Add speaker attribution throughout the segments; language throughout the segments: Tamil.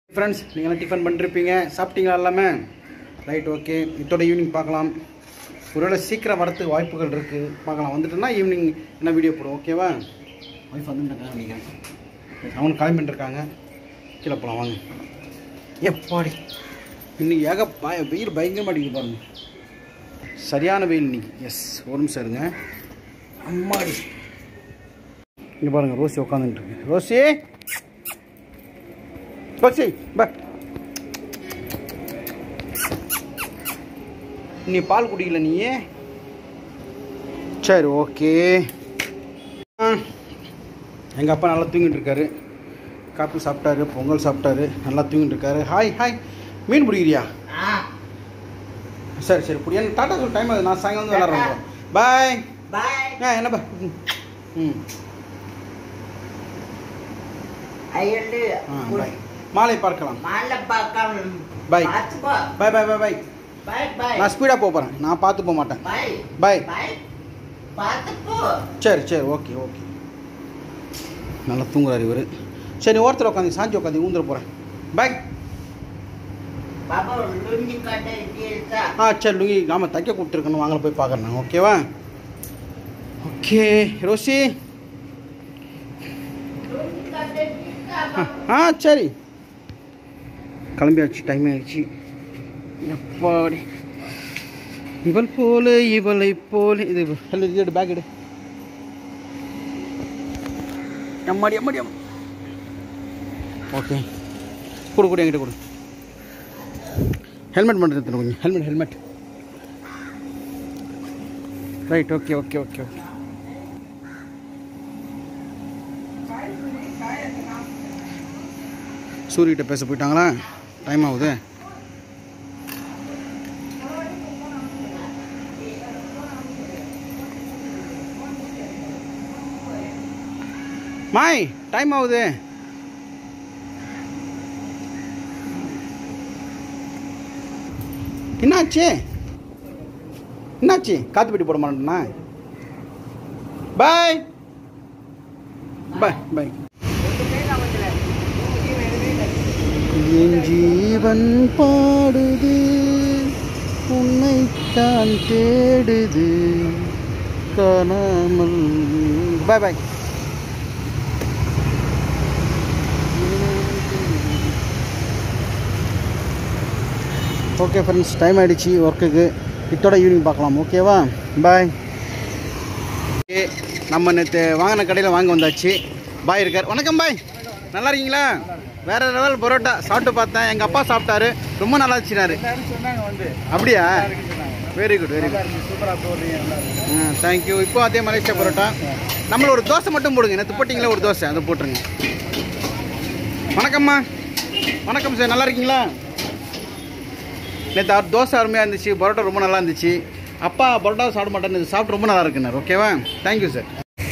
Speaker 1: ஃப்ரெண்ட்ஸ் நீங்களாம் டிஃபன் பண்ணிருப்பீங்க சாப்பிட்டீங்களா எல்லாமே ரைட் ஓகே இதோட ஈவினிங் பார்க்கலாம் ஒருவேளை சீக்கிரம் வரத்துக்கு வாய்ப்புகள் இருக்குது பார்க்கலாம் வந்துட்டோன்னா ஈவினிங் என்ன வீடியோ போடுவோம் ஓகேவா ஒய்ஃப் வந்துட்டுருக்காங்க நீங்கள் அவனு கிளம்பிட்டு இருக்காங்க கீழே போகலாம் வாங்க எப்பாடி இன்னைக்கு ஏக பய வெயில் பயங்கரமாக அடிக்குது பாருங்க சரியான வெயில் இன்னைக்கு எஸ் ஒரு நிமிஷம் இருங்க அம்மாடி இங்கே பாருங்க ரோசி உட்காந்துட்டு இருக்கு ரோசி ரோசி பா நீ பால் குடிக்கல நீ சரி ஓகே எங்கள் அப்பா நல்லா தூங்கிட்டு இருக்காரு காப்பி சாப்பிட்டாரு பொங்கல் சாப்பிட்டாரு நல்லா தூங்கிட்டு இருக்காரு ஹாய் ஹாய் மீன் பிடிக்கிறியா சரி சரி பிடி எனக்கு டாட்டா சொல் டைம் ஆகுது நான் சாயங்காலம் வந்து விளாட்றேன் பாய்
Speaker 2: பாய்
Speaker 1: ஆ என்ன பா ம். ம்
Speaker 2: ஐயண்டு
Speaker 1: ஆ பாய் மாலை பார்க்கலாம்
Speaker 2: மாலை பார்க்காம
Speaker 1: Bye.
Speaker 2: பார்த்துக்கோ
Speaker 1: பாய் பாய் பாய் பாய்
Speaker 2: பாய் பாய்
Speaker 1: நான் ஸ்பீடாக போக போகிறேன் நான் பார்த்து போக மாட்டேன்
Speaker 2: பாய்
Speaker 1: பாய்
Speaker 2: பாய் பார்த்துக்கோ
Speaker 1: சரி சரி ஓகே ஓகே நல்லா தூங்குறாரு இவர் சரி ஒருத்தர் உட்காந்து சாஞ்சி உட்காந்து ஊந்துட போகிறேன் பாய்
Speaker 2: பாபா லுங்கி கட்ட இருக்கா
Speaker 1: ஆ சரி லுங்கி ஆமாம் தைக்க கொடுத்துருக்கணும் வாங்கல போய் பார்க்குறேன் ஓகேவா ஓகே ரோசி
Speaker 2: லுங்கி கட்ட இருக்கா
Speaker 1: ஆ ஆ சரி கிளம்பியாச்சு டைம் ஆயிடுச்சு எப்பாடி இவள் போல இவளை போல இது ஹலோ இது பேக் எடு அம்மாடி அம்மாடி அம்மா ஓகே கொடு கொடு என்கிட்ட கொடு ஹெல்மெட் மட்டும் எடுத்துட்டு கொஞ்சம் helmet helmet right okay okay okay okay சூரியகிட்ட பேச போயிட்டாங்களா டைம் ஆகுது மாய் டைம் ஆகுது என்னாச்சு என்னாச்சு காத்து பெட்டி போட மாட்டேன்னா பாய் பாய் பாய் என் ஜீவன் பாடுது உன்னைத்தான் தேடுது காணாமல் bye bye okay friends time ஆயிடுச்சு ஒர்க்குக்கு இத்தோட ஈவினிங் பார்க்கலாம் ஓகேவா பாய் ஓகே நம்ம நேற்று வாங்கின கடையில் வாங்க வந்தாச்சு பாய் இருக்கார் வணக்கம் பாய் நல்லா இருக்கீங்களா வேற லெவல் பரோட்டா சாப்பிட்டு பார்த்தேன் எங்கள் அப்பா சாப்பிட்டாரு ரொம்ப நல்லா இருந்துச்சுனாரு
Speaker 3: சொன்னாங்க வந்து
Speaker 1: அப்படியா வெரி குட் வெரி குட்
Speaker 3: சூப்பரா போடுறீங்க
Speaker 1: தேங்க்யூ இப்போ அதே மலேசியா பரோட்டா நம்மள ஒரு தோசை மட்டும் போடுங்க நேற்று போட்டிங்களா ஒரு தோசை அதை போட்டுருங்க வணக்கம்மா வணக்கம் சார் நல்லா இருக்கீங்களா நேற்று தோசை அருமையாக இருந்துச்சு பரோட்டா ரொம்ப நல்லா இருந்துச்சு அப்பா பரோட்டா சாப்பிட மாட்டேன்னு இது சாப்பிட்டு ரொம்ப நல்லா இருக்குனார் ஓகேவா தேங்க்யூ சார்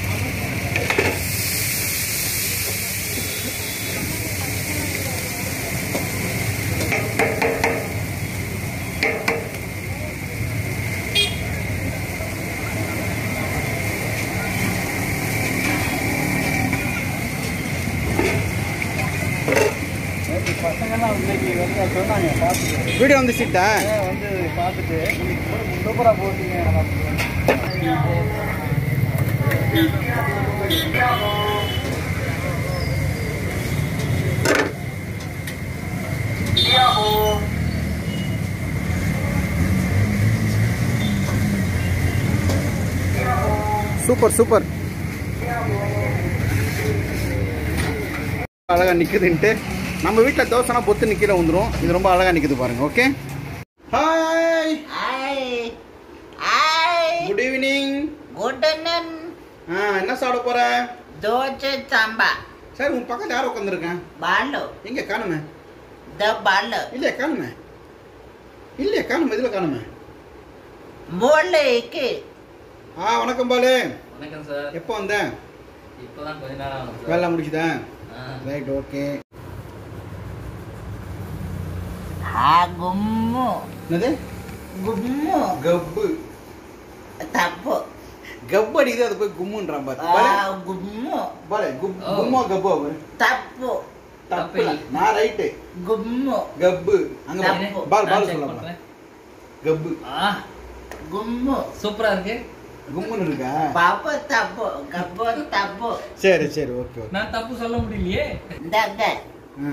Speaker 3: பசங்கெல்லாம் இன்னைக்கு வந்து சொன்னாங்க பார்த்துட்டு
Speaker 1: வீடியோ வந்து சீட்டா
Speaker 3: வந்து பார்த்துட்டு சூப்பரா போட்டீங்க
Speaker 1: சூப்பர் சூப்பர் அழகா நிக்குதுன்ட்டு நம்ம வீட்டில் தோசைனா பொத்து நிக்கிற வந்துடும் இது ரொம்ப அழகா நிக்குது பாருங்க okay hi
Speaker 2: I I
Speaker 1: good evening
Speaker 2: குட்டனன்
Speaker 1: ஆ என்ன சாப்பிட போற
Speaker 2: தோசை சாம்பா
Speaker 1: சார் உன் பக்கத்துல யார் உட்காந்துருக்கேன்
Speaker 2: பாலு
Speaker 1: எங்க காணுமே
Speaker 2: த பாலு
Speaker 1: இல்லையா காணுமே இல்லையா காணுமே இதில் காணுமே
Speaker 2: மூளைக்கு
Speaker 1: ஆ வணக்கம் பாலு
Speaker 4: வணக்கம் சார்
Speaker 1: எப்போ வந்தேன்
Speaker 4: இப்போதான் கொஞ்ச நேரம் ஆகும் சார்
Speaker 1: வேலை முடிச்சுதேன்
Speaker 4: ஆ.
Speaker 1: ரைட் ஓகே
Speaker 2: ஆ கும்மு
Speaker 1: என்னது
Speaker 2: கும்மு
Speaker 1: கப்பு
Speaker 2: தப்பு
Speaker 1: கப்பு அடிக்குது அது போய் கும்முன்றான் பாரு
Speaker 2: ஆ
Speaker 1: பாரு
Speaker 2: கும்மு
Speaker 1: பாரு குப்
Speaker 4: ஓ.
Speaker 1: கும்மா கப்பு அவரு
Speaker 2: தப்பு
Speaker 1: தப்பு நான் ரைட்டு
Speaker 2: கும்மு
Speaker 1: கப்பு அங்க பாரு.
Speaker 2: தப்பு.
Speaker 1: பால்
Speaker 4: நான்
Speaker 1: பால்
Speaker 4: check
Speaker 1: சொல்லலாம்
Speaker 4: பண்றேன்.
Speaker 1: கப்பு
Speaker 4: ஆ
Speaker 2: கும்மு
Speaker 4: சூப்பரா இருக்கு
Speaker 1: கும்முன்னு இருக்கா
Speaker 2: பாப்பா தப்பு கப்பு தப்பு
Speaker 1: சரி சரி ஓகே ஓகே
Speaker 4: நான் தப்பு சொல்ல முடியலையே
Speaker 2: இந்தாங்க
Speaker 1: ஆ.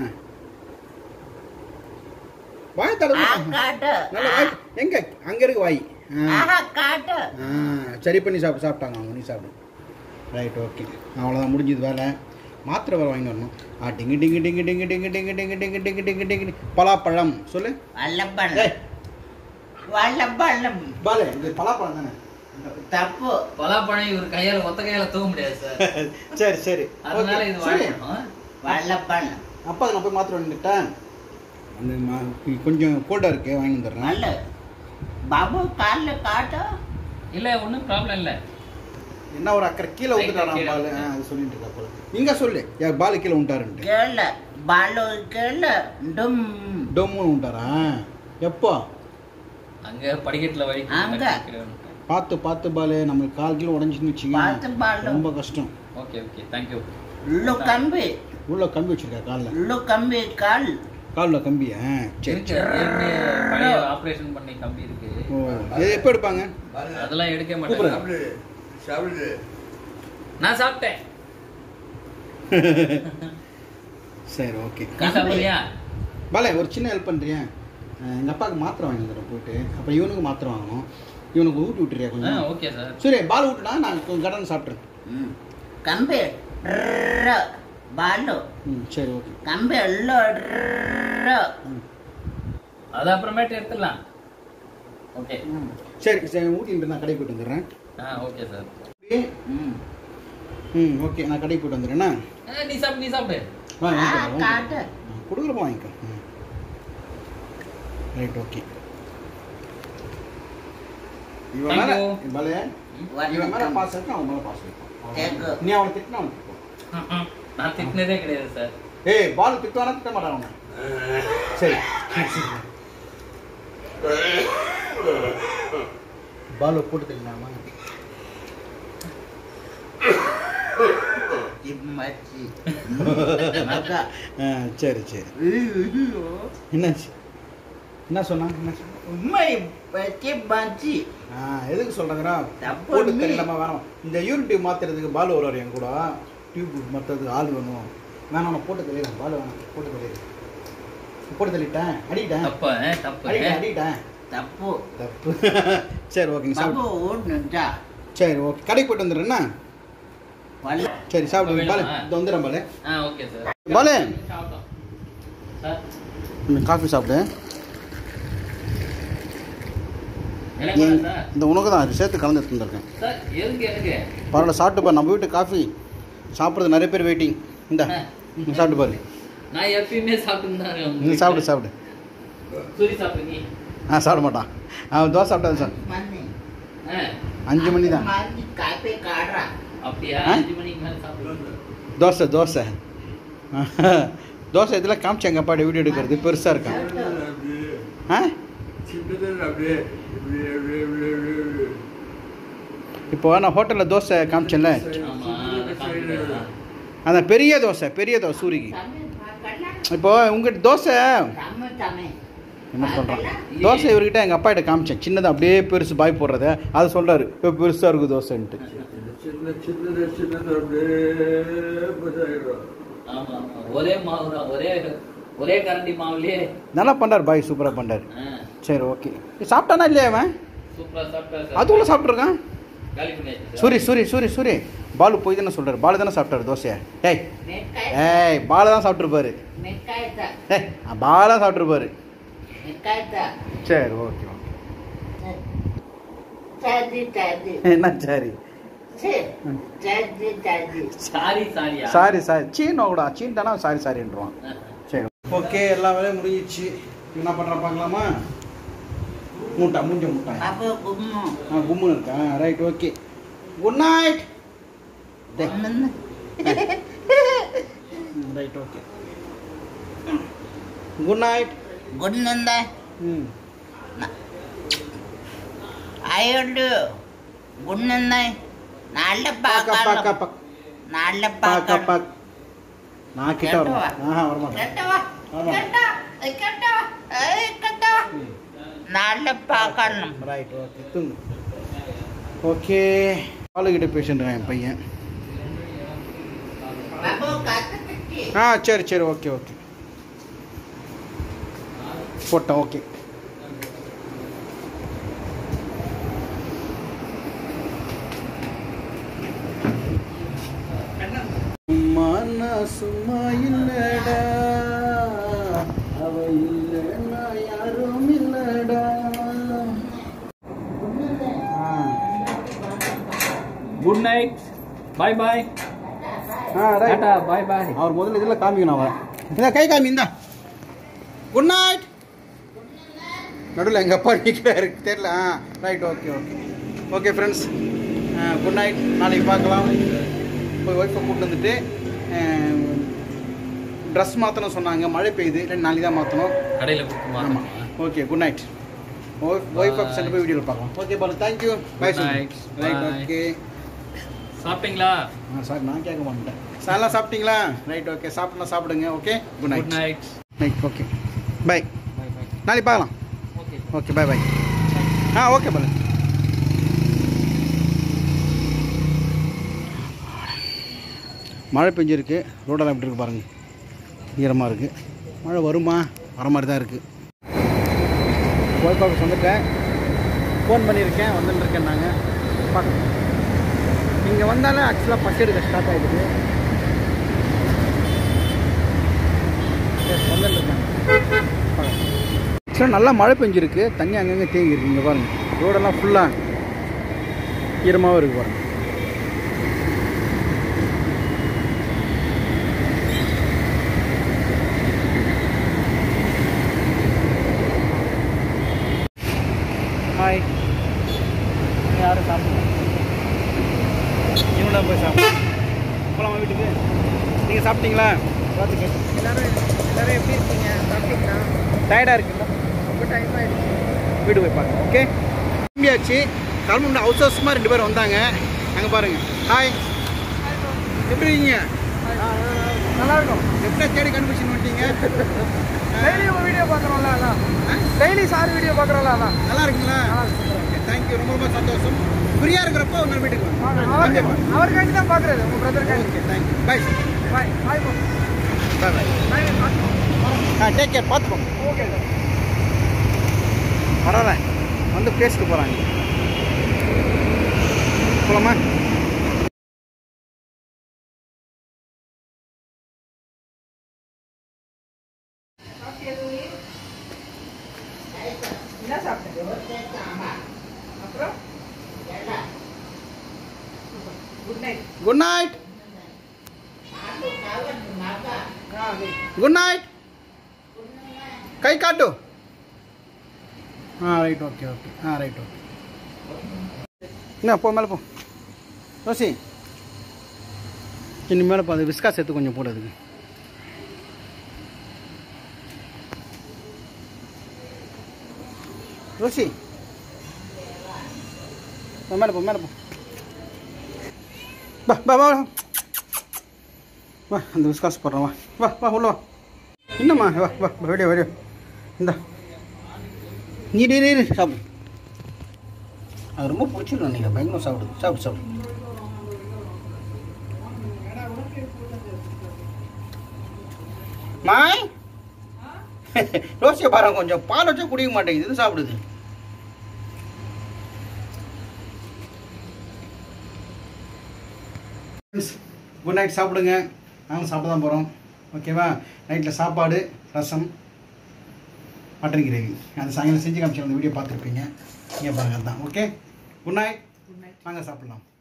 Speaker 1: வாய் தடவை
Speaker 2: ஆ காட்டு
Speaker 1: நல்ல வாய் எங்க அங்க இருக்கு வாய் ஆ.
Speaker 2: ஆஹா காட்டு
Speaker 1: ஆ சரி பண்ணி சாப்பிட்டு சாப்பிட்டாங்க அவங்க நீ சாப்பிடு ரைட் ஓகே அவ்வளோதான் முடிஞ்சது வேலை மாத்திரை வேறு வாங்கி வரணும் ஆ டிங்கு டிங்கு டிங்கு டிங்கு டிங்கு டிங்கு டிங்கு டிங்கு டிங்கு டிங்கு டிங்கு பலாப்பழம் சொல்லு
Speaker 2: வல்லப்பழம்
Speaker 1: ஏய்
Speaker 2: வல்லப்பழம்
Speaker 1: பாலு இது பலாப்பழம் தானே
Speaker 2: தப்பு
Speaker 4: பலாப்பழம் இவர் கையால ஒத்த கையால தூக்க முடியாது சார்
Speaker 1: சரி சரி
Speaker 4: அதனால
Speaker 1: Okay,
Speaker 4: இது
Speaker 1: சரி
Speaker 4: வாங்கணும்
Speaker 2: வல்லப்பழம்
Speaker 1: அப்பா நான் போய் மாத்திரை வந்துட்டேன் அந்த மா- கொஞ்சம் கோல்டாக இருக்கு வாங்கி வந்துடுறேன்
Speaker 2: நல்ல பாபு காலில் காட்டு
Speaker 4: இல்ல ஒண்ணும் ப்ராப்ளம் இல்ல
Speaker 1: என்ன ஒரு அக்கறை கீழே விட்டுட்டாராம்
Speaker 4: கீழே
Speaker 1: பாலு ஆ, அது சொல்லிட்டு இருக்கா போல இங்க சொல்லு யார் பாலு கீழே விட்டாருன்ட்டு
Speaker 2: கேளு பாலு கேளு டும்
Speaker 1: டொம்முன்னு விட்டாரா எப்போ
Speaker 4: அங்க படிக்கட்டுல வழி
Speaker 2: அங்க.
Speaker 1: பார்த்து பார்த்து பாலு நம்மளுக்கு கால் கீழே உடஞ்சின்னு
Speaker 2: பார்த்து
Speaker 1: வச்சுக்கோங்க
Speaker 2: பாலு
Speaker 1: ரொம்ப கஷ்டம்
Speaker 4: ஓகே ஓகே தேங்க்யூ
Speaker 2: உள்ளு கம்பி
Speaker 1: உள்ள கம்பி வச்சிருக்கா காலில்
Speaker 2: உள்ளு கம்பி கால்
Speaker 1: காலில் கம்பி ஆ சரி
Speaker 4: இருக்கு ஏற்கனவே பழைய ஆபரேஷன் பண்ணி கம்பி இருக்கு
Speaker 1: ஓ இது எப்போ எடுப்பாங்க
Speaker 4: அதெல்லாம் எடுக்க
Speaker 1: கூப்பிடுறேன்.
Speaker 4: மாட்டேன் நான் சாப்பிட்டேன்
Speaker 1: சரி ஓகே
Speaker 4: நீ சாப்பிடலையா
Speaker 1: பாலே ஒரு சின்ன ஹெல்ப் பண்ணுறியா எங்கள் அப்பாவுக்கு மாத்திரை வாங்கி வந்துடுறேன் போயிட்டு அப்புறம் இவனுக்கு மாத்திரை வாங்கணும் இவனுக்கு ஊட்டி விட்டுறியா
Speaker 4: ஆ
Speaker 1: கொஞ்சம்
Speaker 4: ஓகே சார்
Speaker 1: சரி பால் விட்டுனா நான் கொஞ்சம் கடன் சாப்பிட்றேன்
Speaker 2: ம். கம்பி ர, பாலு
Speaker 1: ம் சரி ஓகே
Speaker 2: கம்பி எல்லோ ர.
Speaker 4: அது அப்புறமேட்டு எடுத்துடலாம் ஓகே
Speaker 2: ம்.
Speaker 1: சரி சரி ஊட்டிட்டு நான் கடைக்கு போயிட்டு வந்துடுறேன்
Speaker 4: ஆ ஓகே சார்
Speaker 2: ம்.
Speaker 1: ம் ஓகே நான் கடைக்கு போயிட்டு வந்துடுறேன்னா
Speaker 4: நீ சாப்பிடு நீ சாப்பிடு
Speaker 1: வா
Speaker 2: ஆ,
Speaker 1: வாங்கிக்கிறேன்
Speaker 2: காட்டு
Speaker 1: கொடுக்குறப்ப வாங்கிக்கோ ம் ரைட் ஓகே இவன்
Speaker 4: Thank
Speaker 1: மேலே
Speaker 4: you.
Speaker 1: பாலே இவன் மேலே
Speaker 2: வணக்கம்.
Speaker 1: பாஸ் இருக்கு அவன் மேலே பாஸ் இருக்கும்
Speaker 2: Thank you.
Speaker 1: நீ அவனை திட்டினா அவன் திட்டுவான்.
Speaker 4: நான் திட்டினதே கிடையாது சார்
Speaker 1: ஏய் பால் திட்டுவானா திட்ட மாட்டான் அவனை சரி பால் போட்டு தெரியலாமா
Speaker 2: இம்மச்சி. அக்கா.
Speaker 1: ஆ சரி சரி
Speaker 2: ஐயோ.
Speaker 1: என்னாச்சு என்ன சொன்னா என்ன சொன்னா
Speaker 2: உம்மை பச்சி பச்சி.
Speaker 1: ஆ எதுக்கு சொல்றேங்கிறா
Speaker 2: தப்பு
Speaker 1: போட்டு
Speaker 2: நீ.
Speaker 1: தெரியலாமா வேணாம் இந்த யூரின் டியூப் மாத்துறதுக்கு பால் வருவார் என் கூட டியூப் மாத்துறதுக்கு ஆள் வேணும் வேணாம் நான் போட்டு தெரியலாம் பால் வேணாம் போட்டு தெரியல போட்டு தள்ளிட்டேன் அடிட்டேன்
Speaker 4: தப்பு ஆ, தப்பு
Speaker 1: அடிட்டேன் அடிட்டேன்
Speaker 2: தப்பு
Speaker 1: தப்பு சரி ஓகே நீ
Speaker 2: பாபு
Speaker 1: சாப்பிடு
Speaker 2: ஓடுனுச்சா
Speaker 1: சரி ஓகே கடைக்கு போயிட்டு வந்துடுறேன்னா
Speaker 2: வல்ல
Speaker 1: சரி சாப்பிடு
Speaker 4: வேணுமா?
Speaker 1: பாலு இந்த வந்துடுறேன் பாலு
Speaker 4: ஆ ஓகே சார்
Speaker 1: பாலு
Speaker 4: சாப்பிட்டோம் சார்
Speaker 1: இந்த காஃபி சாப்பிடு
Speaker 4: எனக்கு
Speaker 1: ஏன்,
Speaker 4: சார்
Speaker 1: இந்த உனக்கு தான் சேர்த்து கலந்து எடுத்து வந்திருக்கேன்
Speaker 4: சார் எதுக்கு எனக்கு
Speaker 1: பரவாயில்ல சாப்பிட்டு பாரு நம்ம வீட்டு காஃபி சாப்பிட்றது நிறைய பேர் வெயிட்டிங் இந்த நீ சாப்பிட்டு பாரு
Speaker 4: நான் எப்பயுமே சாப்பிட்டு தான் இருக்கேன்
Speaker 1: நீ சாப்பிடு சாப்பிடு
Speaker 4: சூரி சாப்பிடு நீ
Speaker 1: ஆ சாப்பிட மாட்டான் அவன் தோசை சாப்பிட்டாது சார்
Speaker 2: மணி
Speaker 4: ஆ
Speaker 1: அஞ்சு மணி தான்
Speaker 2: மணி காப்பி காடுறா
Speaker 4: அப்படியா
Speaker 1: ஆ?
Speaker 4: அஞ்சு மணிக்கு மேலே சாப்பிடு
Speaker 1: தோசை தோசை தோசை இதில் காமிச்சு எங்கள் அப்பாடி வீடியோ எடுக்கிறது பெருசாக இருக்கான் ஆ இப்போ நான் ஹோட்டலில் தோசை காமிச்சேன்ல
Speaker 4: ஆமா அதை சாப்பிட்டு
Speaker 1: அந்த பெரிய தோசை பெரிய தோசை சூரிக்கு இப்போ உங்கள்கிட்ட தோசை
Speaker 2: தமிழ் தமிழ்
Speaker 1: என்ன சொல்கிறான் தோசை இவர்கிட்ட எங்கள் அப்பாகிட்ட காமிச்சேன் சின்னதாக அப்படியே பெருசு பாய் போடுறத அதை சொல்கிறாரு இப்போ பெருசாக இருக்குது தோசைன்ட்டு
Speaker 4: ஆமா ஆமா ஒரே மாவு தான் ஒரே ஒரே கரண்டி மாவுலயே
Speaker 1: நல்லா பண்ணுறாரு பாய் சூப்பராக பண்ணுறாரு
Speaker 4: ஆ,
Speaker 1: சரி ஓகே சாப்பிட்டானா இல்லையா அவன்
Speaker 4: சூப்பரா சாப்பிட்டா
Speaker 1: அதுக்குள்ள சாப்பிட்ருக்கான்
Speaker 4: காலி பண்ணியாச்சு சார்.
Speaker 1: சூரி சூரி சூரி சூரி பாலு போய் தானே சொல்கிறாரு பாலு தானே சாப்பிட்டாரு தோசையை டேய்
Speaker 2: மெக்காய்
Speaker 1: ஏய் பாலு தான் சாப்பிட்ருப்பாரு
Speaker 2: மெக்காய் தான்
Speaker 1: ஏய் பாலு தான் சாப்பிட்ருப்பாரு
Speaker 2: மெக்காய் தான்
Speaker 1: சரி ஓகே ஓகே
Speaker 2: சரி சரி
Speaker 1: என்ன சரி
Speaker 2: சரி சரி சரி
Speaker 4: சாரி சாரியா
Speaker 1: சாரி சாரி சீன் கூட சீன் தானே சாரி சாரின்றான்
Speaker 4: ஆ,
Speaker 1: சரி ஓகே எல்லா வேலையும் முடிஞ்சிச்சு என்ன பண்ணுறான் பார்க்கலாமா மூட்டா மூஞ்ச மூட்டா
Speaker 2: பாபு கும்மு
Speaker 1: ஆ கும்முன்னு இருக்கா ரைட் ஓகே குட் நைட்
Speaker 2: ஒன்னு
Speaker 1: ரைட் ஓகே குட் நைட்
Speaker 2: గున్నుంద
Speaker 1: ம்
Speaker 2: అయ్యోళ్ళు గున్నుంద నాళ్ళ
Speaker 1: பாக்க பாக்க
Speaker 2: పాకాలం
Speaker 1: பாக்க
Speaker 2: నాళ్ళ
Speaker 1: பாக்க
Speaker 2: పాకాలం
Speaker 1: பாக்க நான் கிட்ட
Speaker 2: கேட்டவா?
Speaker 1: வரணும் ஆஹா வரமாட்டேன்
Speaker 2: கெட்டவா
Speaker 1: ஆமா.
Speaker 2: கெட்டவா கெட்டவா ஏய், கெட்டவா நல்ல பார்க்கணும்
Speaker 1: ரைட் ஓகே தூங்கு ஓகே ஆளுகிட்ட பேசிட்டுருக்கேன் என் பையன்
Speaker 2: பாபு கத்துக்கிட்டு
Speaker 1: ஆ சரி சரி ஓகே ஓகே போட்டேன் ஓகே மனசுமா இல்லடா அவ இல்லைன்னா யாரும் இல்லடா
Speaker 4: குட் நைட் பாய் பாய்
Speaker 1: ஆ ரைட்
Speaker 4: டாடா பாய் பாய்
Speaker 1: அவர் முதல்ல இதில் காமிக்கணும் அவர் இந்த கை காமி இந்தா குட் நைட் நடுவில் எங்கள் அப்பா நிற்கிறாரு தெரியல ஆ right okay okay okay friends good night நாளைக்கு பார்க்கலாம் போய் ஒய்ஃபை கூப்பிட்டு வந்துட்டு ட்ரெஸ் மாற்றணும் சொன்னாங்க மழை பெய்யுது இல்லை நாளைக்கு தான் மாற்றணும்
Speaker 4: கடையில் கொடுத்து
Speaker 1: ஆமாம்
Speaker 4: மாற்றணுமா
Speaker 1: ஓகே குட் நைட் ஒய்ஃபை சென்று போய் வீடியோவில் பார்க்கலாம் okay Balu thank you bye
Speaker 4: Good night.
Speaker 1: Right
Speaker 4: Bye.
Speaker 1: Okay
Speaker 4: சாப்பிட்டீங்களா
Speaker 1: ஆ சார் நான் கேட்க மாட்டேன் சார்லாம் சாப்பிட்டீங்களா ரைட் ஓகே சாப்பிட்லாம் சாப்பிடுங்க okay good
Speaker 4: good
Speaker 1: night
Speaker 4: night
Speaker 1: night okay bye
Speaker 4: bye bye
Speaker 1: நாளைக்கு பார்க்கலாம்
Speaker 4: ஓகே
Speaker 1: ஓகே பை பை ஆ ஓகே பாலு மழை பெஞ்சிருக்கு ரோடெல்லாம் எப்படி இருக்கு பாருங்க ஈரமாக இருக்குது மழை வருமா வர மாதிரி தான் இருக்குது போய் பார்க்க வந்துட்டேன் ஃபோன் பண்ணியிருக்கேன் வந்துட்டுருக்கேன் நாங்கள் பார்க்கலாம் இங்கே வந்தாலே ஆக்சுவலாக பஸ் எடுக்க ஸ்டார்ட் ஆகிடுது வந்துட்டுருக்கேன் ஆக்சுவலாக நல்லா மழை பெஞ்சிருக்கு தண்ணி அங்கங்கே தேங்கியிருக்கு இங்கே பாருங்கள் ரோடெல்லாம் ஃபுல்லாக ஈரமாகவும் இருக்குது பாருங்கள் ஹாய் யாரும் சாப்பிடுங்க இவனோட போய் சாப்பிடு போகலாமா வீட்டுக்கு நீங்கள் சாப்பிட்டீங்களா பார்த்து கேட்டு
Speaker 3: எல்லாரும் எல்லாரும் எப்படி இருக்கீங்க சாப்பிட்டீங்களா
Speaker 1: டயர்டாக இருக்குங்களா
Speaker 3: ரொம்ப டைம் ஆயிடுச்சு
Speaker 1: வீடு போய் பாருங்க ஓகே திரும்பியாச்சு கிளம்புன ஹவுஸ் ஹவுஸ்மாக ரெண்டு பேரும் வந்தாங்க அங்கே பாருங்க ஹாய் எப்படி இருக்கீங்க
Speaker 3: நல்லா இருக்கும்
Speaker 1: எப்படி தேடி கண்டுபிடிச்சு வந்துட்டீங்க
Speaker 3: டெய்லி உங்க வீடியோ பார்க்குறோம்ல அதான் டெய்லி சார் வீடியோ பார்க்குறோம்ல அதான்
Speaker 1: நல்லா இருக்குங்களா ஓகே தேங்க்யூ ரொம்ப ரொம்ப சந்தோஷம் ஃப்ரீயாக இருக்கிறப்போ ஒரு நாள் வீட்டுக்கு வாங்க
Speaker 3: அவர்
Speaker 1: கண்டிப்பா.
Speaker 3: அவருக்காண்டி தான் பார்க்குறது உங்கள் பிரதருக்காண்டி
Speaker 1: okay thank you bye
Speaker 3: bye bye போ
Speaker 1: பாய் பாய்
Speaker 3: பாய்
Speaker 1: ஆ டேக் கேர் பார்த்துக்கோங்க
Speaker 3: ஓகே சார்
Speaker 1: பரவாயில்ல வந்து பேசிட்டு போகிறாங்க போலாமா
Speaker 3: என்ன சாப்பிட்டேன் அப்புறம் good night
Speaker 1: good night good night கை காட்டு ஆ ரைட் ஓகே ஓகே ஆ ரைட் ஓகே என்ன போ மேலே போ ரோசி இனி மேலே போ அது விஸ்கா சேர்த்து கொஞ்சம் போடு அதுக்கு ரோசி போ மேலே போ மேலே போ வா வா வா வா. வா அந்த விஸ்காஸ் போடுறேன் வா வா வா உள்ள வா என்னம்மா வா வா வா, வெளியே வெளியே இந்தா நீ நீ நீ சாப்பிடு அது ரொம்ப பிடிச்சிடும் நீங்கள் பயங்கரம் சாப்பிடு சாப்பிடு சாப்பிடு மாய் ரோசியை பாருங்க கொஞ்சம் பால் வச்சா குடிக்க மாட்டேங்குது இது சாப்பிடுது குட் நைட் சாப்பிடுங்க நாங்களும் சாப்பிட தான் போகிறோம் ஓகேவா நைட்டில் சாப்பாடு ரசம் மட்டன் கிரேவி அந்த சாயங்காலம் செஞ்சு காமிச்சு அந்த வீடியோ பார்த்துருப்பீங்க நீங்கள் பாருங்க தான் okay good night good night வாங்க சாப்பிட்லாம்